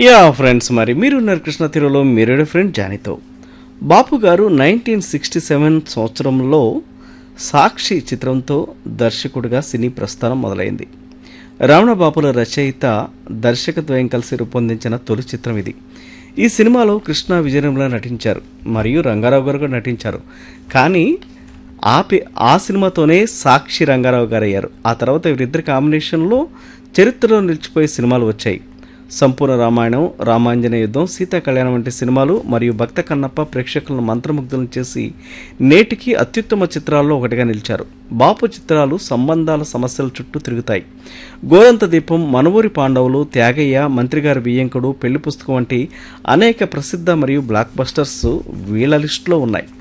yeah friends మరి మీరున్నారు కృష్ణ తీరులో మీరేడు ఫ్రెండ్ జానీతో బాపు గారు నైన్టీన్ సిక్స్టీ సెవెన్ సంవత్సరంలో సాక్షి చిత్రంతో దర్శకుడిగా సినీ ప్రస్థానం మొదలైంది రమణ బాపుల రచయిత దర్శకద్వయం కలిసి రూపొందించిన తొలి చిత్రం ఇది ఈ సినిమాలో కృష్ణ విజయనిర్మల నటించారు మరియు రంగారావు గారు కూడా నటించారు కానీ ఆ పే- ఆ సినిమాతోనే సాక్షి రంగారావు గారు అయ్యారు ఆ తర్వాత వీరిద్దరి కాంబినేషన్లో చరిత్రలో నిలిచిపోయే సినిమాలు వచ్చాయి సంపూర్ణ రామాయణం రామాంజన యుద్ధం సీతా కళ్యాణం వంటి సినిమాలు మరియు భక్త కన్నప్ప ప్రేక్షకులను మంత్రముగ్ధులను చేసి నేటికి అత్యుత్తమ చిత్రాల్లో ఒకటిగా నిలిచారు బాపు చిత్రాలు సంబంధాల సమస్యల చుట్టూ తిరుగుతాయి గోరంత దీపం మనవూరి పాండవులు త్యాగయ్య మంత్రిగారి బియ్యంకుడు పెళ్లి పుస్తకం వంటి అనేక ప్రసిద్ధ మరియు బ్లాక్ బస్టర్స్ వీళ్ళ లిస్టులో ఉన్నాయి